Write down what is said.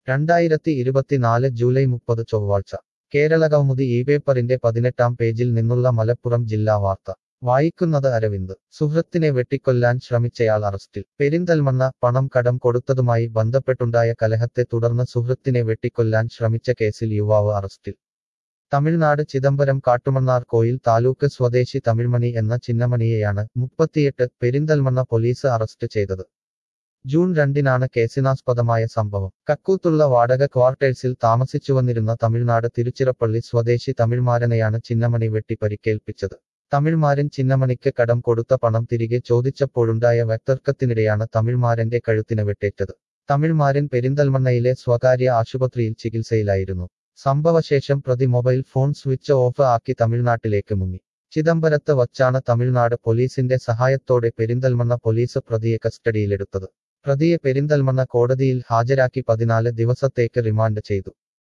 രണ്ടായിരത്തി ഇരുപത്തിനാല് ജൂലൈ മുപ്പത് ചൊവ്വാഴ്ച കേരളകൗമുദി ഈ പേപ്പറിന്റെ പതിനെട്ടാം പേജിൽ നിന്നുള്ള മലപ്പുറം ജില്ലാ വാർത്ത വായിക്കുന്നത് അരവിന്ദ് സുഹൃത്തിനെ വെട്ടിക്കൊല്ലാൻ ശ്രമിച്ചയാൾ അറസ്റ്റിൽ പെരിന്തൽമണ്ണ പണം കടം കൊടുത്തതുമായി ബന്ധപ്പെട്ടുണ്ടായ കലഹത്തെ തുടർന്ന് സുഹൃത്തിനെ വെട്ടിക്കൊല്ലാൻ ശ്രമിച്ച കേസിൽ യുവാവ് അറസ്റ്റിൽ തമിഴ്നാട് ചിദംബരം കാട്ടുമണ്ണാർ കോയിൽ താലൂക്ക് സ്വദേശി തമിഴ്മണി എന്ന ചിന്നമണിയെയാണ് മുപ്പത്തിയെട്ട് പെരിന്തൽമണ്ണ പോലീസ് അറസ്റ്റ് ചെയ്തത് ജൂൺ രണ്ടിനാണ് കേസിനാസ്പദമായ സംഭവം കക്കൂത്തുള്ള വാടക ക്വാർട്ടേഴ്സിൽ താമസിച്ചുവന്നിരുന്ന തമിഴ്നാട് തിരുച്ചിറപ്പള്ളി സ്വദേശി തമിഴ്മാരനെയാണ് ചിന്നമണി വെട്ടി പരിക്കേൽപ്പിച്ചത് തമിഴ്മാരൻ ചിന്നമണിക്ക് കടം കൊടുത്ത പണം തിരികെ ചോദിച്ചപ്പോഴുണ്ടായ വ്യക്തർക്കത്തിനിടെയാണ് തമിഴ്മാരന്റെ കഴുത്തിന് വെട്ടേറ്റത് തമിഴ്മാരൻ പെരിന്തൽമണ്ണയിലെ സ്വകാര്യ ആശുപത്രിയിൽ ചികിത്സയിലായിരുന്നു സംഭവശേഷം പ്രതി മൊബൈൽ ഫോൺ സ്വിച്ച് ഓഫ് ആക്കി തമിഴ്നാട്ടിലേക്ക് മുങ്ങി ചിദംബരത്ത് വച്ചാണ് തമിഴ്നാട് പോലീസിന്റെ സഹായത്തോടെ പെരിന്തൽമണ്ണ പോലീസ് പ്രതിയെ കസ്റ്റഡിയിലെടുത്തത് പ്രതിയെ പെരിന്തൽമണ്ണ കോടതിയിൽ ഹാജരാക്കി പതിനാല് ദിവസത്തേക്ക് റിമാൻഡ് ചെയ്തു